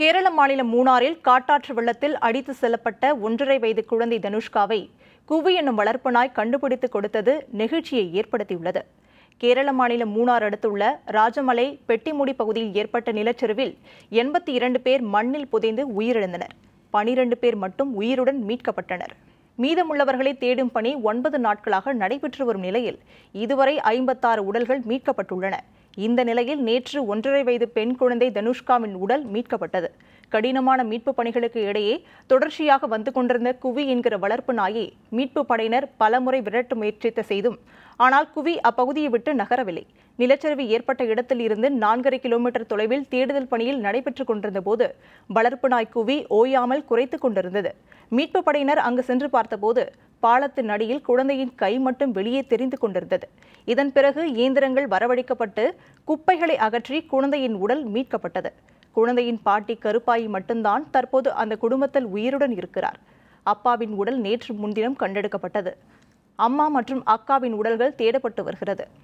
கேரள மாநிலம் மூணாறில் காட்டாற்று வெள்ளத்தில் அடித்து செல்லப்பட்ட ஒன்றரை வயது குழந்தை தனுஷ்காவை குவி என்னும் வளர்ப்பு நாய் கண்டுபிடித்து கொடுத்தது நெகிழ்ச்சியை ஏற்படுத்தியுள்ளது கேரள மாநிலம் மூணார் அடுத்துள்ள ராஜமலை பெட்டிமுடி பகுதியில் ஏற்பட்ட நிலச்சரிவில் எண்பத்தி இரண்டு பேர் மண்ணில் புதைந்து உயிரிழந்தனர் பனிரெண்டு பேர் மட்டும் உயிருடன் மீட்கப்பட்டனர் மீதமுள்ளவர்களை தேடும் பணி ஒன்பது நாட்களாக நடைபெற்று வரும் நிலையில் இதுவரை ஐம்பத்தாறு உடல்கள் மீட்கப்பட்டுள்ளன இந்த நிலையில் நேற்று ஒன்றரை வயது பெண் குழந்தை தனுஷ்காவின் உடல் மீட்கப்பட்டது கடினமான மீட்பு பணிகளுக்கு இடையே தொடர்ச்சியாக வந்து கொண்டிருந்த குவி என்கிற வளர்ப்பு நாயை மீட்பு படையினர் பலமுறை விரட்ட முயற்சித்த செய்தும் ஆனால் குவி அப்பகுதியை விட்டு நகரவில்லை நிலச்சரிவு ஏற்பட்ட இடத்தில் இருந்து நான்கரை கிலோமீட்டர் தொலைவில் தேடுதல் பணியில் நடைபெற்றுக் கொண்டிருந்த போது வளர்ப்பு நாய் குவி ஓயாமல் குறைத்துக் கொண்டிருந்தது மீட்பு படையினர் அங்கு சென்று பார்த்தபோது பாலத்தின் அடியில் குழந்தையின் கை மட்டும் வெளியே தெரிந்து கொண்டிருந்தது இதன் பிறகு இயந்திரங்கள் வரவழைக்கப்பட்டு குப்பைகளை அகற்றி குழந்தையின் உடல் மீட்கப்பட்டது குழந்தையின் பாட்டி கருப்பாயி மட்டும்தான் தற்போது அந்த குடும்பத்தில் உயிருடன் இருக்கிறார் அப்பாவின் உடல் நேற்று முன்தினம் கண்டெடுக்கப்பட்டது அம்மா மற்றும் அக்காவின் உடல்கள் தேடப்பட்டு வருகிறது